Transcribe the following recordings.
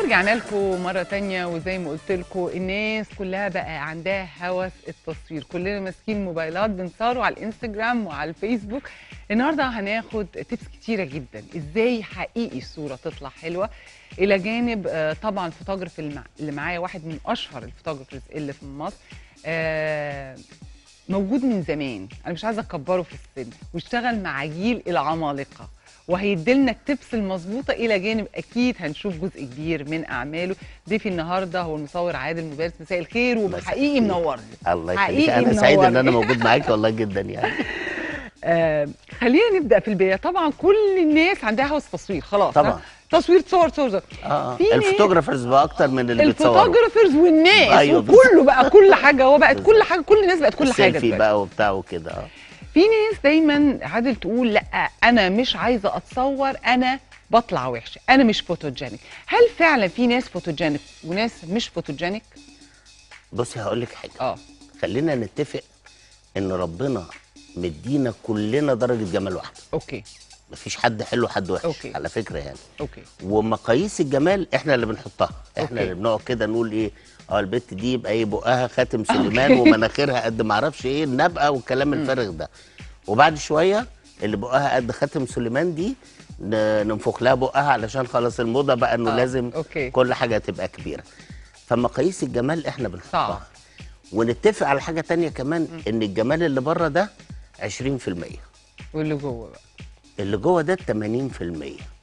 ورجعنا لكم مرة تانية وزي ما قلت لكم الناس كلها بقى عندها هوس التصوير كلنا ماسكين موبايلات بنصوروا على الانستجرام وعلى الفيسبوك النهارده هناخد تيبس كتيرة جدا ازاي حقيقي الصورة تطلع حلوة الى جانب آه، طبعا الفوتوغراف اللي مع- اللي معايا واحد من اشهر الفوتوغرافرز اللي في مصر آه، موجود من زمان انا مش عايزه اكبره في السن واشتغل مع جيل العمالقه وهيديلنا التبس المظبوطه الى جانب اكيد هنشوف جزء كبير من اعماله ضيفي النهارده هو المصور عادل مبارك مساء الخير وحقيقي الخير. منورني الله يخليك حقيقي انا سعيد ان انا منورني. موجود معاك والله جدا يعني آه خلينا نبدا في البدايه طبعا كل الناس عندها هوس تصوير خلاص طبعا. ها؟ تصوير صور صور, صور. اه في ناس- الفوتوغرافرز بقى اكتر من اللي بيتصوروا الفوتوغرافرز والناس أيوة وكله بقى كل حاجه هو بقت كل حاجه كل الناس بقت كل حاجه السيلفي دلوقتي. بقى وبتاع وكده اه في ناس دايما عادل تقول لا انا مش عايزه اتصور انا بطلع وحشه انا مش فوتوجينيك هل فعلا في ناس فوتوجينيك وناس مش فوتوجينيك بصي هقول لك حاجه اه خلينا نتفق ان ربنا مدينا كلنا درجه جمال واحده اوكي مفيش حد حلو حد وحش أوكي. على فكره يعني اوكي ومقاييس الجمال احنا اللي بنحطها احنا أوكي. اللي بنقعد كده نقول ايه اه البت دي يبقى ايه بقها خاتم سليمان أوكي. ومناخيرها قد ما اعرفش ايه النبقه والكلام الفارغ ده وبعد شويه اللي بقها قد خاتم سليمان دي ن- ننفخ لها بقها علشان خلاص الموضه بقى انه آه، لازم أوكي. كل حاجه تبقى كبيره فمقاييس الجمال احنا بنحطها صعب. ونتفق على حاجه تانية كمان ان الجمال اللي بره ده 20% واللي جوه بقى اللي جوه ده 80%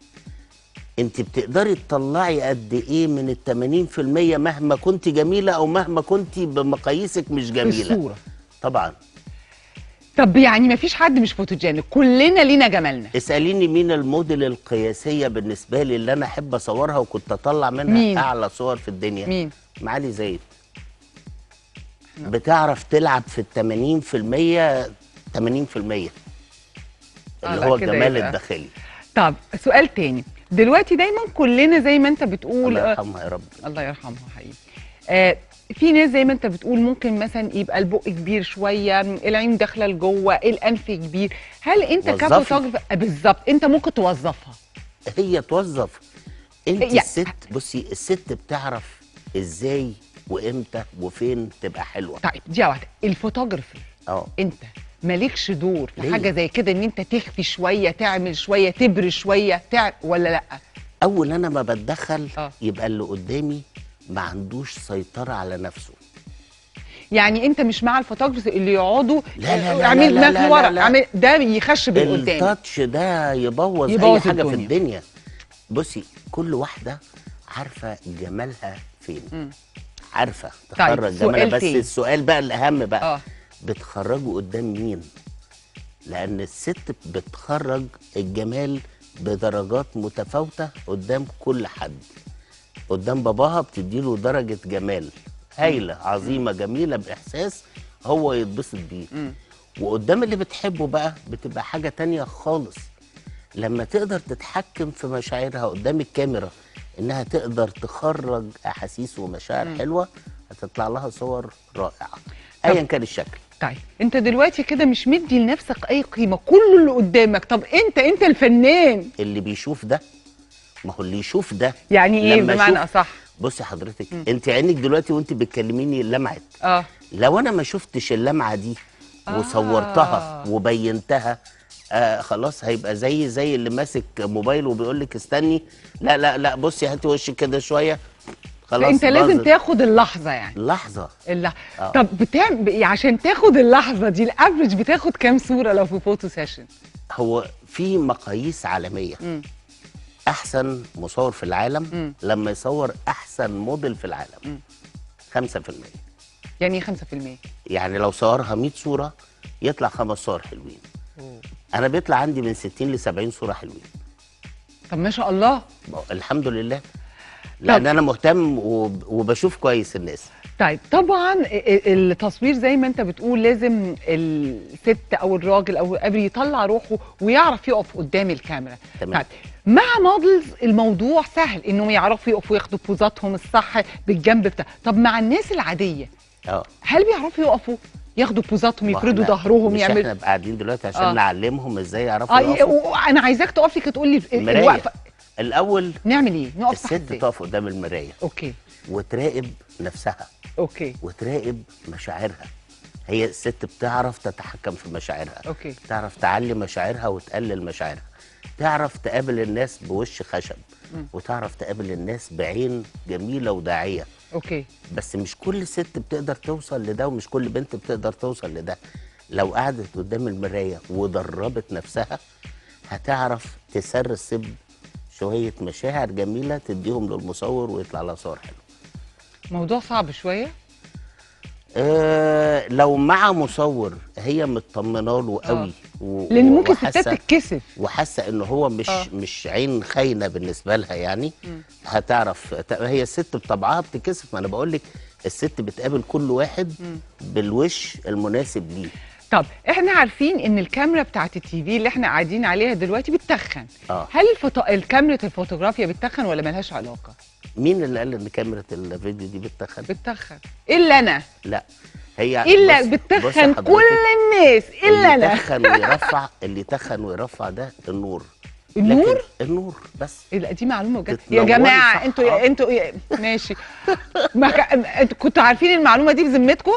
انت بتقدري تطلعي قد ايه من ال 80% مهما كنت جميله او مهما كنت بمقاييسك مش في جميله الصوره طبعا طب يعني ما فيش حد مش فوتوجينيك كلنا لينا جمالنا اساليني مين الموديل القياسيه بالنسبه لي اللي انا احب اصورها وكنت اطلع منها مين؟ اعلى صور في الدنيا مين معالي زايد بتعرف تلعب في ال 80% 80% اللي آه، لا هو كده الجمال يبقى- الداخلي طب سؤال تاني دلوقتي دايما كلنا زي ما انت بتقول الله آه، يرحمها يا رب الله يرحمها حقيقي آه في ناس زي ما انت بتقول ممكن مثلا يبقى البق كبير شويه العين داخله لجوه الانف كبير هل انت وظفي. كفوتوغرافر آه، بالظبط انت ممكن توظفها هي توظف انت يعني- الست بصي الست بتعرف ازاي وامتى وفين تبقى حلوه طيب دي واحده الفوتوغرافر اه انت مالكش دور في ليه؟ حاجه زي كده ان انت تخفي شويه تعمل شويه تبري شويه تع... ولا لا اول انا ما بتدخل آه. يبقى اللي قدامي ما عندوش سيطره على نفسه يعني انت مش مع الفوتوغرافر اللي يقعدوا لا، لا، لا، اعمل لا، دماغ لا، لورا لا، لا. اعمل ده يخشب اللي قدامي التاتش ده يبوظ, يبوظ اي حاجه الدنيا. في الدنيا بصي كل واحده عارفه جمالها فين مم. عارفه طيب، تخرج سؤال جمالها بس تاني. السؤال بقى الاهم بقى اه بتخرجه قدام مين لان الست بتخرج الجمال بدرجات متفاوته قدام كل حد قدام باباها بتديله درجه جمال هايله عظيمه جميله باحساس هو يتبسط بيه مم. وقدام اللي بتحبه بقى بتبقى حاجه تانية خالص لما تقدر تتحكم في مشاعرها قدام الكاميرا انها تقدر تخرج احاسيس ومشاعر حلوه هتطلع لها صور رائعه ايا كان الشكل طيب انت دلوقتي كده مش مدي لنفسك اي قيمه كل اللي قدامك طب انت انت الفنان اللي بيشوف ده ما هو اللي يشوف ده يعني ايه لما بمعنى يشوف- اصح بصي حضرتك انت عينك دلوقتي وانت بتكلميني لمعت اه لو انا ما شفتش اللمعه دي آه. وصورتها وبينتها آه خلاص هيبقى زي زي اللي ماسك موبايل وبيقول لك استني لا لا لا بصي هاتي وشك كده شويه خلاص فانت لازم باظت. تاخد اللحظه يعني لحظه اللح... آه. طب بتعمل عشان تاخد اللحظه دي الافرج بتاخد كام صوره لو في فوتو سيشن هو في مقاييس عالميه مم. احسن مصور في العالم مم. لما يصور احسن موديل في العالم 5% يعني ايه 5% يعني لو صورها 100 صوره يطلع خمس صور حلوين انا بيطلع عندي من 60 ل 70 صوره حلوين طب ما شاء الله الحمد لله لان انا مهتم وب- وبشوف كويس الناس طيب طبعا ال- التصوير زي ما انت بتقول لازم الست او الراجل او قبل يطلع روحه ويعرف يقف قدام الكاميرا تمام. طيب مع موديلز الموضوع سهل انهم يعرفوا يقفوا ياخدوا بوزاتهم الصح بالجنب بتاع طب مع الناس العاديه اه هل بيعرفوا يقفوا ياخدوا بوزاتهم ما يفردوا احنا- ظهرهم مش يعملوا احنا قاعدين دلوقتي عشان آه. آه. نعلمهم ازاي يعرفوا اه يقفوا انا عايزاك تقف لي كده تقول لي المراية. الوقفه الاول نعمل ايه نقف صح الست ازاي تقف قدام المرايه اوكي وتراقب نفسها اوكي وتراقب مشاعرها هي الست بتعرف تتحكم في مشاعرها اوكي تعرف تعلي مشاعرها وتقلل مشاعرها تعرف تقابل الناس بوش خشب وتعرف تقابل الناس بعين جميله وداعيه اوكي بس مش كل ست بتقدر توصل لده ومش كل بنت بتقدر توصل لده لو قعدت قدام المرايه ودربت نفسها هتعرف تسرسب شويه مشاعر جميله تديهم للمصور ويطلع لها صور حلوه موضوع صعب شويه أه لو مع مصور هي مطمنه له قوي و- لان ممكن ستات وحاسة- تتكسف وحاسه ان هو مش آه. مش عين خاينه بالنسبه لها يعني هتعرف ت- هي الست بطبعها بتكسف ما انا بقول لك الست بتقابل كل واحد بالوش المناسب ليه طب احنا عارفين ان الكاميرا بتاعت التي في اللي احنا قاعدين عليها دلوقتي بتتخن آه. هل الفوتو... الكاميرا الفوتوغرافيا بتتخن ولا ملهاش علاقه مين اللي قال ان كاميرا الفيديو دي بتتخن بتتخن الا انا لا هي الا بص- بص بتتخن حضرتك، كل الناس الا اللي انا يتخن ويرفع اللي يتخن ويرفع ده النور النور لكن النور بس إيه لا دي معلومه بجد يا تتنوري جماعه صح. انتوا يا انتوا يا ماشي ما ك... انتوا كنتوا عارفين المعلومه دي بذمتكم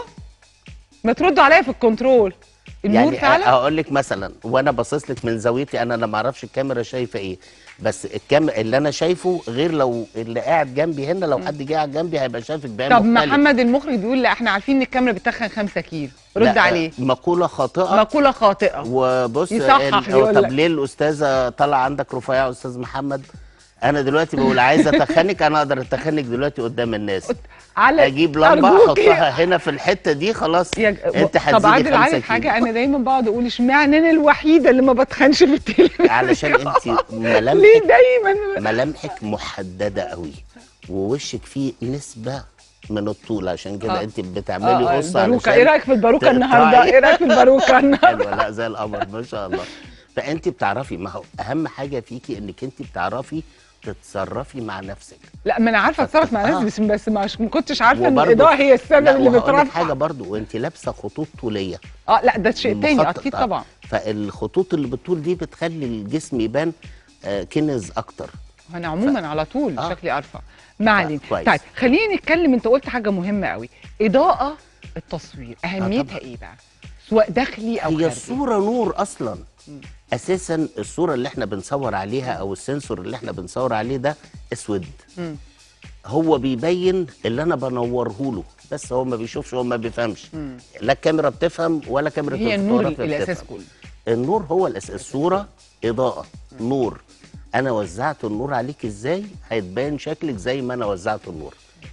ما تردوا عليا في الكنترول النور يعني فعلا هقول لك مثلا وانا باصص لك من زاويتي انا انا ما اعرفش الكاميرا شايفه ايه بس الكاميرا اللي انا شايفه غير لو اللي قاعد جنبي هنا لو حد جه قاعد جنبي هيبقى شايفك بعين طب مختلف. محمد المخرج بيقول لا احنا عارفين ان الكاميرا بتتخن 5 كيلو رد لا، عليه مقوله خاطئه مقوله خاطئه وبص يصحح ال- يقول طب لك. ليه الاستاذه طالعه عندك رفيعه يا استاذ محمد انا دلوقتي بقول عايزه اتخنك انا اقدر اتخنك دلوقتي قدام الناس على اجيب لمبه أرجوك يا- احطها هنا في الحته دي خلاص يا انت طب هتزيدي عادل 5 عارف كيلو حاجه انا دايما بقعد اقول اشمعنى انا الوحيده اللي ما بتخنش في التلفزيون علشان انت ليه ملامحك دايما ملامحك محدده قوي ووشك فيه نسبه من الطول عشان كده آه. انت بتعملي آه، قص الباروكه علشان ايه رايك في الباروكه تقطعي. النهارده ايه رايك في الباروكه النهارده حلوه لا زي القمر ما شاء الله فانت بتعرفي ما هو اهم حاجه فيكي انك انت بتعرفي تتصرفي مع نفسك لا ما انا عارفه اتصرف مع آه. ناس بس بس ما ما كنتش عارفه ان وبرضه- الاضاءه هي السبب لا، اللي وهقول لك بترفع حاجه برضو وانت لابسه خطوط طوليه اه لا ده شيء تاني مخطط، اكيد آه. طبعا فالخطوط اللي بالطول دي بتخلي الجسم يبان آه، كنز اكتر انا عموما على طول آه. شكلي ارفع ما علينا كويس. طيب خلينا نتكلم انت قلت حاجه مهمه قوي اضاءه التصوير اهميتها طبعاً. ايه بقى سواء داخلي او هي خارجي الصوره نور اصلا اساسا الصوره اللي احنا بنصور عليها او السنسور اللي احنا بنصور عليه ده اسود مم. هو بيبين اللي انا بنوره له بس هو ما بيشوفش هو ما بيفهمش لا الكاميرا بتفهم ولا كاميرا هي النور الفوتوغرافيا الاساس بتفهم. كله النور هو الأساس الصورة إضاءة نور أنا وزعت النور عليك إزاي هيتبان شكلك زي ما أنا وزعت النور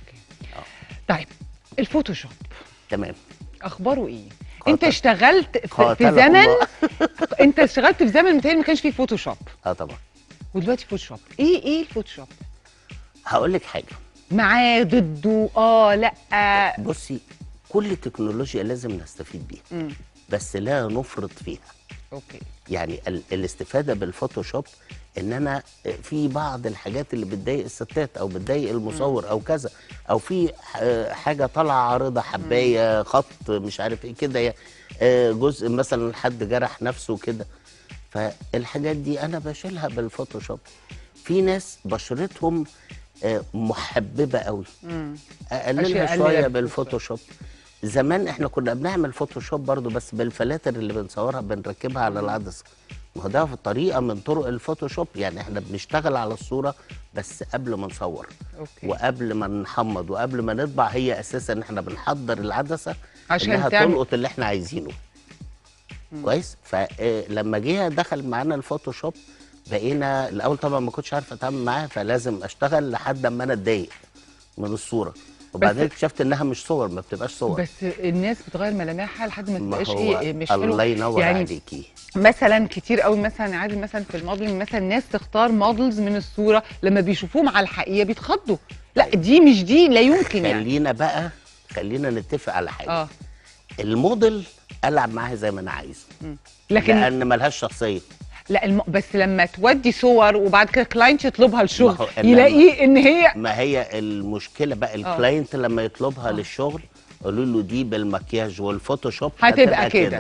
طيب الفوتوشوب تمام اخباره ايه قاتل. انت اشتغلت في, في قاتله زمن الله. انت اشتغلت في زمن متهيألي ما كانش فيه فوتوشوب اه طبعا ودلوقتي فوتوشوب ايه ايه الفوتوشوب هقول لك حاجة معاه ضده اه لا بصي كل تكنولوجيا لازم نستفيد بيها مم. بس لا نفرط فيها اوكي يعني ال الاستفادة بالفوتوشوب ان انا في بعض الحاجات اللي بتضايق الستات او بتضايق المصور او كذا او في ح- حاجه طالعه عارضه حبايه خط مش عارف ايه كده يا- آه، جزء مثلا حد جرح نفسه كده فالحاجات دي انا بشيلها بالفوتوشوب في ناس بشرتهم آه، محببه قوي مم. اقللها أشياء شويه أقللها بالفوتوشوب زمان احنا كنا بنعمل فوتوشوب برضو بس بالفلاتر اللي بنصورها بنركبها على العدسه ما هو ده في طريقه من طرق الفوتوشوب يعني احنا بنشتغل على الصوره بس قبل ما نصور اوكي وقبل ما نحمض وقبل ما نطبع هي اساسا احنا بنحضر العدسه عشان انها تعمل- تلقط اللي احنا عايزينه كويس فلما جه دخل معانا الفوتوشوب بقينا الاول طبعا ما كنتش عارف اتعامل معاه فلازم اشتغل لحد اما انا اتضايق من الصوره وبعدين اكتشفت انها مش صور ما بتبقاش صور بس الناس بتغير ملامحها لحد ما ما تبقاش هو ايه إيه مش الله حلوة. ينور يعني عليكي مثلا كتير قوي مثلا عادل مثلا في الموديلنج مثلا ناس تختار موديلز من الصوره لما بيشوفوهم على الحقيقه بيتخضوا لا دي مش دي لا يمكن يعني خلينا بقى خلينا نتفق على حاجه اه الموديل العب معاها زي ما انا عايزه لكن لان ملهاش شخصيه لا الم... بس لما تودي صور وبعد كده كلاينت يطلبها الشغل ما هو إنما- يلاقيه ان هي ما هي المشكله بقى الكلاينت لما يطلبها للشغل قولوا له دي بالمكياج والفوتوشوب هتبقى كده.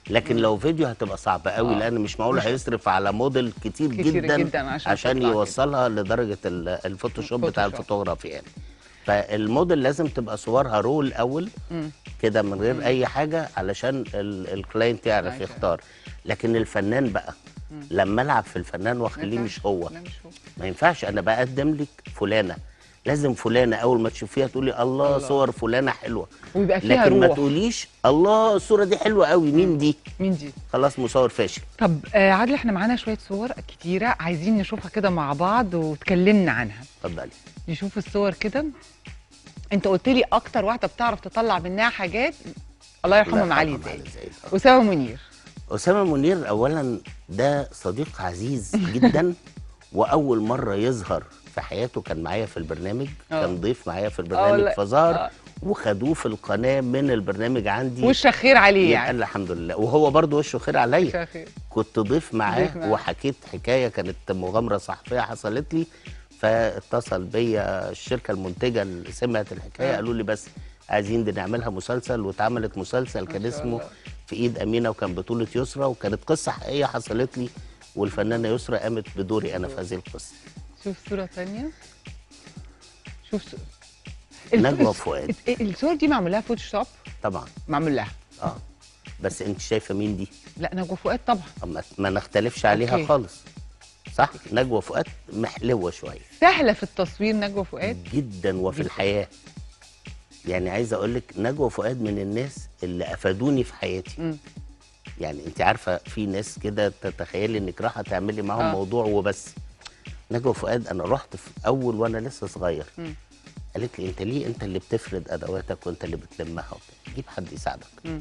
لكن لو فيديو هتبقى صعبه قوي آه. لان مش معقول مش- هيصرف على موديل كتير, كتير جدا, جداً عشان عشان تطلع كده. يوصلها لدرجه ال- الفوتوشوب بتاع الفوتوشوب. الفوتوغرافي يعني فالموديل لازم تبقى صورها رو الاول مم. كده من غير اي حاجه علشان ال- الكلاينت يعرف عايشة. يختار لكن الفنان بقى لما العب في الفنان واخليه ما مش ينفعش. هو لا مش هو ما ينفعش انا بقدم لك فلانه لازم فلانه اول ما تشوفيها تقولي الله, الله. صور فلانه حلوه ويبقى فيها لكن ما روح تقوليش الله الصوره دي حلوه قوي مين دي مين دي خلاص مصور فاشل طب آه عادل احنا معانا شويه صور كتيره عايزين نشوفها كده مع بعض وتكلمنا عنها اتفضلي نشوف الصور كده انت قلت لي اكتر واحده بتعرف تطلع منها حاجات الله يرحمه الله ام علي يرحمه زايد علي زايد. آه. اسامه منير اسامه منير اولا ده صديق عزيز جدا واول مره يظهر في حياته كان معايا في البرنامج آه. كان ضيف معايا في والله. البرنامج فظهر آه. وخدوه في القناه من البرنامج عندي وشك خير عليه يبقى يعني الحمد لله وهو برضه وشه خير عليا وشك خير كنت ضيف معاه ضيف معاه. وحكيت حكايه كانت مغامره صحفيه حصلت لي فاتصل بيا الشركه المنتجه اللي سمعت الحكايه آه. قالوا لي بس عايزين دي نعملها مسلسل واتعملت مسلسل كان ما شاء اسمه الله. في ايد امينه وكان بطوله يسرا وكانت قصه حقيقيه حصلت لي والفنانه يسرا قامت بدوري انا في هذه القصه شوف صوره ثانيه شوف صورة. نجوى الف- فؤاد. الصور دي معمول لها فوتوشوب طبعا معمول لها اه بس انت شايفه مين دي لا نجوى فؤاد طبعا أما ما نختلفش عليها أوكي. خالص صح نجوى فؤاد محلوه شويه سهله في التصوير نجوى فؤاد جدا وفي جداً. الحياه يعني عايز اقول لك نجوى فؤاد من الناس اللي افادوني في حياتي مم. يعني انت عارفه في ناس كده تتخيلي انك رايحه تعملي معاهم آه. موضوع وبس نجوى فؤاد انا رحت في اول وانا لسه صغير مم. قالت لي انت ليه انت اللي بتفرد ادواتك وانت اللي بتلمها وبتاع. جيب حد يساعدك مم.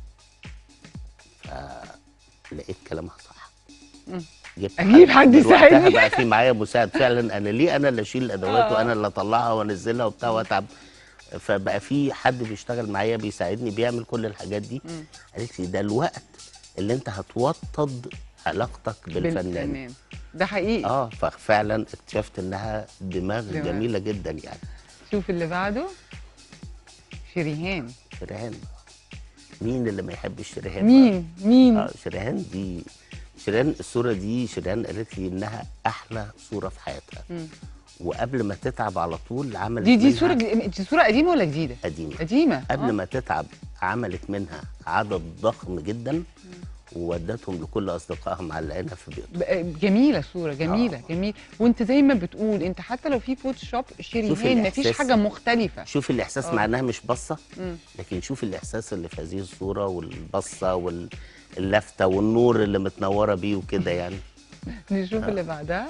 فلقيت كلامها صح مم. جبت أجيب حد من وقتها يساعدني. بقى في معايا مساعد فعلا انا ليه انا اللي اشيل الادوات آه. وانا اللي اطلعها وانزلها وبتاع واتعب فبقى في حد بيشتغل معايا بيساعدني بيعمل كل الحاجات دي مم. قالت لي ده الوقت اللي انت هتوطد علاقتك بالفنان بالفنان ده حقيقي اه ففعلا اكتشفت انها دماغ, دماغ. جميله جدا يعني شوف اللي بعده شريهان شريهان مين اللي ما يحبش شريهان مين مين اه شريهان دي شريهان الصوره دي شريهان قالت لي انها احلى صوره في حياتها مم. وقبل ما تتعب على طول عملت دي دي منها صوره دي صوره قديمه ولا جديده قديمه قديمه قبل آه. ما تتعب عملت منها عدد ضخم جدا وودتهم لكل اصدقائها معلقينها في بيوتهم ب- جميله صوره جميله آه. جميل وانت زي ما بتقول انت حتى لو في فوتوشوب شريهان مفيش الإحساس. حاجه مختلفه شوف الاحساس آه. مع انها مش بصه مم. لكن شوف الاحساس اللي في هذه الصوره والبصه واللفته والنور اللي متنوره بيه وكده يعني نشوف اللي بعدها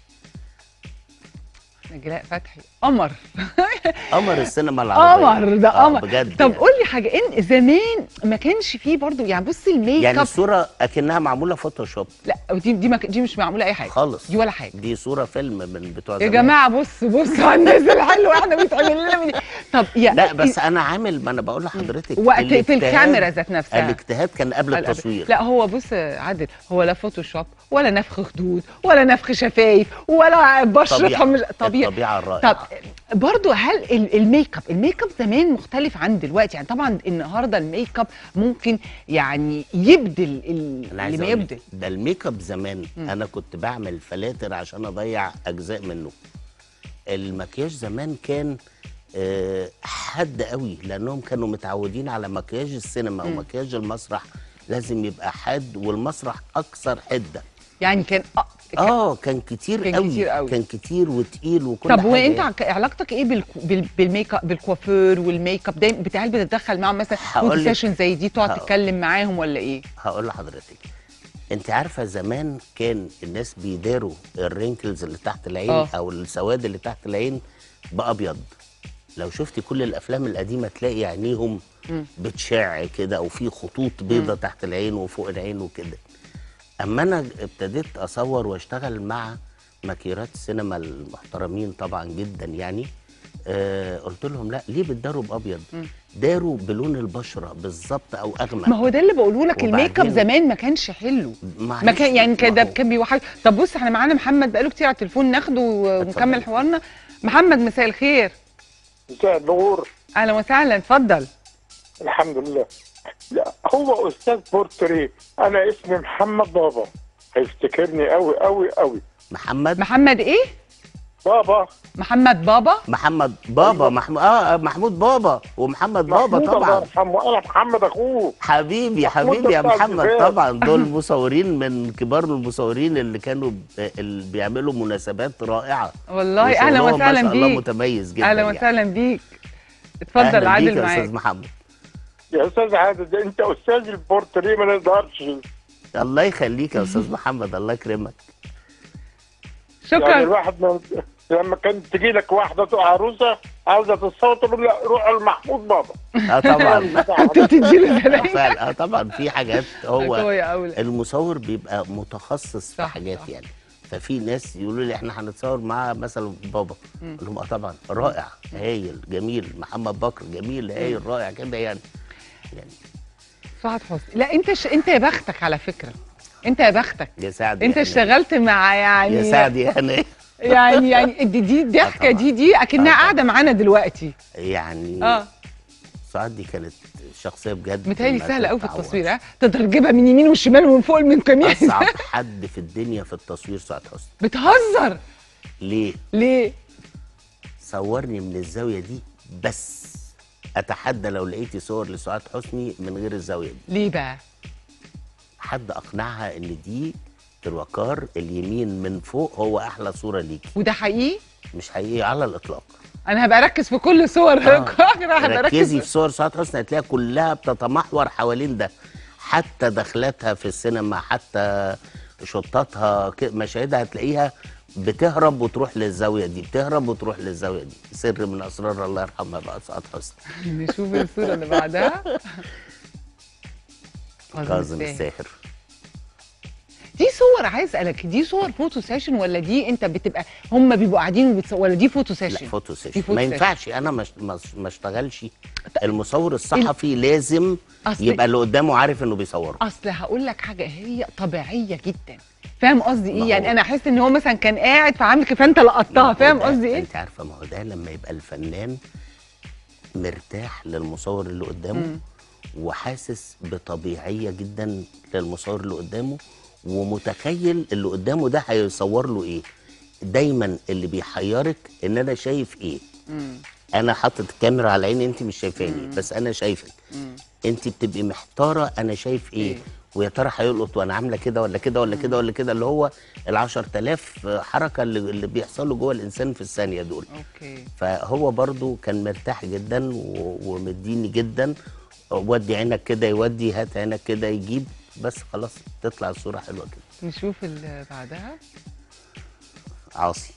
نجلاء فتحي قمر قمر السينما العربيه قمر ده آه، قمر بجد طب يعني. قول لي حاجه ان زمان ما كانش فيه برضو يعني بص الميك يعني اب الصوره اكنها معموله فوتوشوب لا دي دي, ما ك- دي مش معموله اي حاجه خالص دي ولا حاجه دي صوره فيلم من بتوع يا زمان. جماعه بص بص على الناس الحلوه احنا بيتعمل لنا من طب يا لا بس انا عامل ما انا بقول لحضرتك وقت في الاجتهاد- الكاميرا ذات نفسها الاجتهاد كان قبل الأب- التصوير لا هو بص عادل هو لا فوتوشوب ولا نفخ خدود ولا نفخ شفايف ولا بشرتها مش طبيعي الطبيعه الرائعه طب برضو هل ال- الميك اب الميك اب زمان مختلف عن دلوقتي يعني طبعا النهارده الميك اب ممكن يعني يبدل ال- انا عايز اللي ما أقول لك، يبدل ده الميك اب زمان انا كنت بعمل فلاتر عشان اضيع اجزاء منه المكياج زمان كان آه، حد قوي لانهم كانوا متعودين على مكياج السينما ومكياج المسرح لازم يبقى حاد والمسرح اكثر حده يعني كان أ- اه كان كتير كان قوي كتير قوي. كان كتير وتقيل وكل طب حاجة وانت يعني. ع- علاقتك ايه بالكو- بال- بالميك اب بالكوافير والميك اب دايما بتهل بتتدخل معاهم مثلا هقول وانت لك- سيشن زي دي تقعد هقول- تتكلم معاهم ولا ايه؟ هقول لحضرتك انت عارفه زمان كان الناس بيداروا الرينكلز اللي تحت العين آه. او السواد اللي تحت العين بابيض لو شفتي كل الافلام القديمه تلاقي عينيهم بتشع كده او في خطوط بيضة تحت العين وفوق العين وكده اما انا ابتديت اصور واشتغل مع ماكيرات السينما المحترمين طبعا جدا يعني آه قلت لهم لا ليه بتداروا بابيض داروا بلون البشره بالظبط او اغمق ما هو ده اللي بقوله لك الميك اب وبعدين- زمان ما كانش حلو معلش، ما كان يعني كان ما ده هو- كان بيوحش طب بص احنا معانا محمد بقاله كتير على التليفون ناخده ونكمل اتفضل. حوارنا محمد مساء الخير مساء النور اهلا وسهلا اتفضل الحمد لله لا هو استاذ بورتريه انا اسمي محمد بابا هيفتكرني قوي قوي قوي محمد محمد ايه بابا محمد بابا محمد بابا محمود اه محمود بابا ومحمد بابا محمود الله طبعا يرحمه انا محمد اخوه حبيبي محمود حبيبي يا بتاع محمد الجبال. طبعا دول مصورين من كبار المصورين اللي كانوا ب- اللي بيعملوا مناسبات رائعه والله اهلا وشغلهم وسهلا ما شاء الله بيك متميز جدا اهلا يعني. وسهلا بيك اتفضل أهلاً بيك عادل يا معاك استاذ محمد يا استاذ عادل ده انت استاذ البورتريه ما نقدرش الله يخليك يا استاذ محمد الله يكرمك يعني شكرا الواحد من لما كانت تجي لك واحده عروسه عاوزه تتصور تقول لا روح لمحمود بابا اه طبعا انت بتديله آه زباين فعلا اه طبعا في حاجات هو قوية أوي. المصور بيبقى متخصص في صح، حاجات صح. يعني ففي ناس يقولوا لي احنا هنتصور مع مثلا بابا اقول لهم اه طبعا رائع هايل جميل محمد بكر جميل هايل رائع كده يعني يعني سعاد حسني لا انت ش... انت يا بختك على فكره انت يا بختك يا سعد انت يا هنا. اشتغلت مع يعني يا سعد يا هنا يعني يعني دي دي الضحكه طبعا. دي دي اكنها آه طبعا. قاعده معانا دلوقتي يعني اه سعاد دي كانت شخصيه بجد متهيألي ما سهله قوي في تتعوضش. التصوير ها تقدر تجيبها من يمين والشمال ومن فوق ومن كمين اصعب حد في الدنيا في التصوير سعاد حسني بتهزر ليه ليه صورني من الزاويه دي بس اتحدى لو لقيتي صور لسعاد حسني من غير الزاويه دي ليه بقى حد اقنعها ان دي الوقار اليمين من فوق هو احلى صوره ليكي وده حقيقي مش حقيقي على الاطلاق انا هبقى اركز في كل صور آه. هبقى ركزي اركز في صور سعاد حسني هتلاقيها كلها بتتمحور حوالين ده حتى دخلاتها في السينما حتى شطاتها ك- مشاهدها هتلاقيها بتهرب وتروح للزاويه دي بتهرب وتروح للزاويه دي سر من اسرار الله يرحمها بقى سعاد حسني نشوف الصوره اللي بعدها كاظم الساهر. الساهر دي صور عايز اسالك دي صور فوتو سيشن ولا دي انت بتبقى هم بيبقوا قاعدين وبتصور ولا دي فوتو سيشن لا فوتو دي سيشن فوتو ما سيشن. ينفعش انا مش ما ما اشتغلش المصور الصحفي لازم أصل- يبقى اللي قدامه عارف انه بيصوره اصل هقول لك حاجه هي طبيعيه جدا فاهم قصدي ما ايه هو- يعني انا احس ان هو مثلا كان قاعد فعامل كده فانت لقطتها فاهم ده- قصدي ايه انت عارفه ما هو ده لما يبقى الفنان مرتاح للمصور اللي قدامه وحاسس بطبيعيه جدا للمصور اللي قدامه ومتخيل اللي قدامه ده هيصور له ايه دايما اللي بيحيرك ان انا شايف ايه انا حاطط الكاميرا على عيني انت مش شايفاني بس انا شايفك انت بتبقي محتاره انا شايف ايه إيه؟ ويا ترى هيلقط وانا عامله كده ولا كده ولا كده ولا كده اللي هو ال 10000 حركه اللي, اللي بيحصلوا جوه الانسان في الثانيه دول اوكي فهو برضو كان مرتاح جدا و- ومديني جدا ودي عينك كده يودي هات عينك كده يجيب بس خلاص تطلع الصوره حلوه كده نشوف اللي بعدها عاصي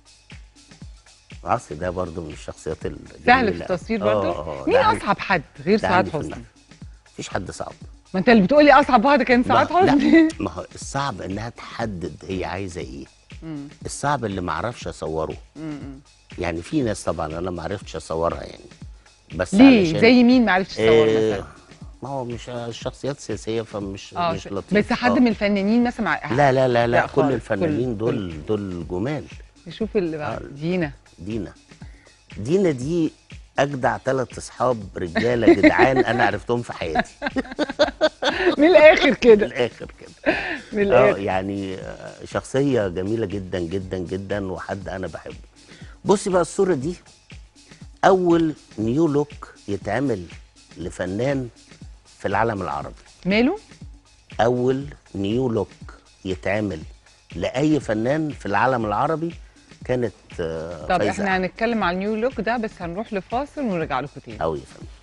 عاصي ده برضو من الشخصيات الجميله سهل في التصوير برضه آه، آه، مين ده عندي- اصعب حد غير ده سعاد عندي في حسني النفس. مفيش حد صعب ما انت اللي بتقولي اصعب واحده كان سعاد ما- حسني لا ما هو الصعب انها تحدد هي عايزه ايه الصعب اللي ما اعرفش اصوره يعني في ناس طبعا انا ما عرفتش اصورها يعني بس ليه علشان- زي مين ما عرفتش تصور آه، مثلا ما هو مش الشخصيات سياسيه فمش اه مش ش- لطيف بس حد آه. من الفنانين مثلا مع... لا لا لا لا كل خالص، الفنانين كل- دول دول جمال نشوف اللي بعد دينا دينا دينا دي اجدع ثلاث اصحاب رجاله جدعان انا عرفتهم في حياتي من الاخر من كده الاخر كده من اه الاخر يعني آه، شخصيه جميله جدا جدا جدا وحد انا بحبه بصي بقى الصوره دي اول نيو لوك يتعمل لفنان في العالم العربي ماله اول نيو لوك يتعمل لاي فنان في العالم العربي كانت آه، طب فايزة احنا هنتكلم على النيو لوك ده بس هنروح لفاصل ونرجع لكم تاني قوي يا فندم